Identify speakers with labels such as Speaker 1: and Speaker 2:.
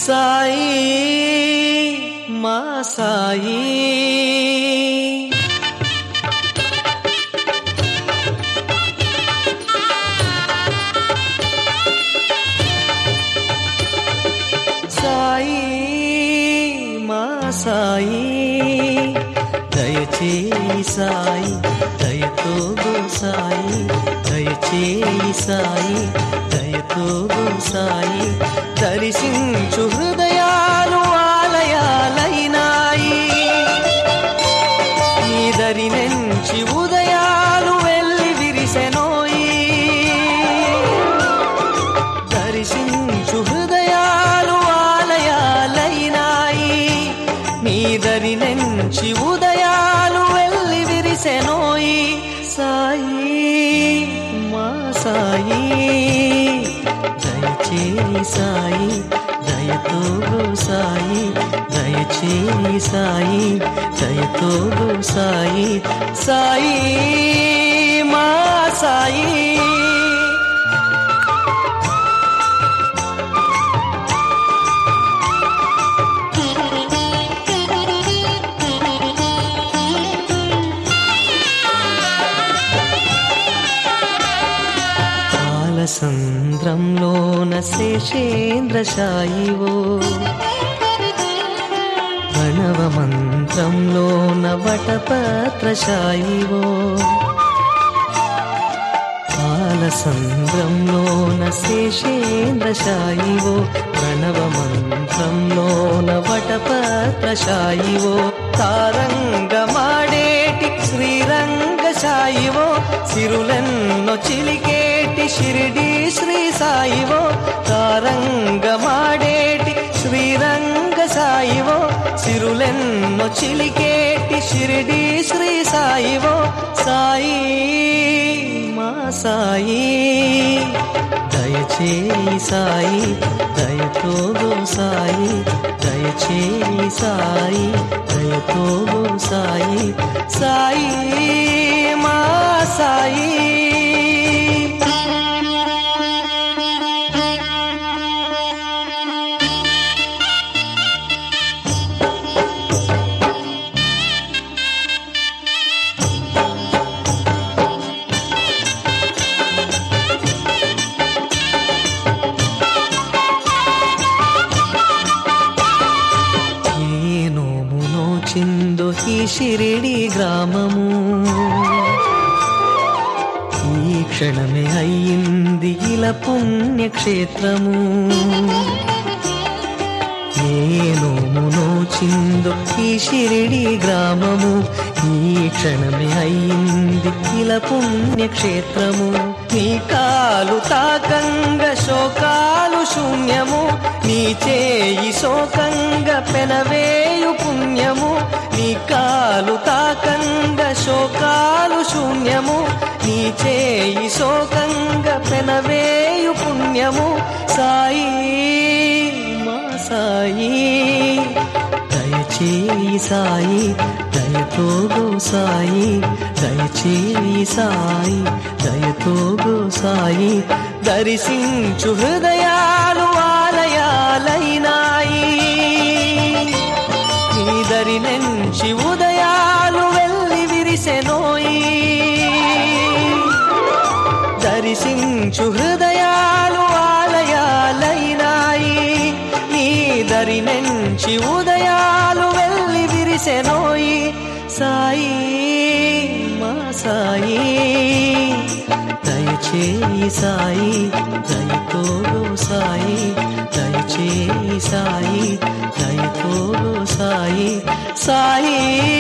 Speaker 1: సాయి మా సాయి సాయి మా సాయి దయచేయి సాయి దయతో గో సాయి దయచేయి సాయి దయతో గో సాయి దర్శించు హృదయాలు ఆలయాలైనాయి ఈ దరి నుంచి ఉదయాలు వెళ్ళి విరిసెనోయి దర్శించు హృదయాలు ఆలయాలైనాయి నీ దరి నుంచి ఉదయాలు వెళ్ళి విరిసెనోయి సాయి మా సాయి దయచేయి సాయి దయతో గో సాయి దయచేయి సాయి దయతో గో సాయి సాయి మా సాయి పాలసంద్రంలోన శేషేంద్ర సాయివో ప్రణవ మంత్రంలోన వటపత్ర సాయివో పాలసంద్రంలోన శేషేంద్ర సాయివో ప్రణవ మంత్రంలోన వటపత్ర సాయివో తారంగమాడేటి శ్రీరంగ సాయివో సిరులెన్నో చిలికేటి షిరిడి శ్రీ సాయివో తారంగమాడేటి శ్రీరంగ సాయివో సిరులెన్నో చిలికేటి షిరిడి శ్రీ సాయివో సాయి మా సాయి దయచేయి సాయి దయతో గో సాయి దయచేయి సాయి దయతో గో సాయి సాయి మా సాయి ఏ నోమునో చిందో ఈ షిరిడి గ్రామము ఈ క్షణమే అయ్యింది ఇలా పుణ్యక్షేత్రము ఏ నోమునో చిందో ఈ షిరిడి గ్రామము ఈ క్షణమే అయ్యింది ఇలా పుణ్యక్షేత్రము నీ కాలు తాకంగ శోకాలు శూన్యము నీ చేయి శోకంగ పెనవేయు పుణ్యము నీ కాలు తాకంగ శోకాలు శూన్యము నీ చేయి శోకంగ పెనవేయు పుణ్యము సాయి మా సాయి దయచేయి సాయి దయతో గో సాయి దయచేయి సాయి దయతో గో సాయి దర్శించు హృదయాలు ఆలయాలైనాయి నీ దరి నుంచి ఉదయాలు వెళ్ళి విరిసెనోయి దర్శించు హృదయాలు ఆలయాలైనాయి నీ దరి నుంచి ఉదయాలు వెళ్ళి విరిసెనోయి సాయి మా సాయి దయచేయి సాయి దయతో గో సాయి దయచేయి సాయి దయతో గో సాయి సాయి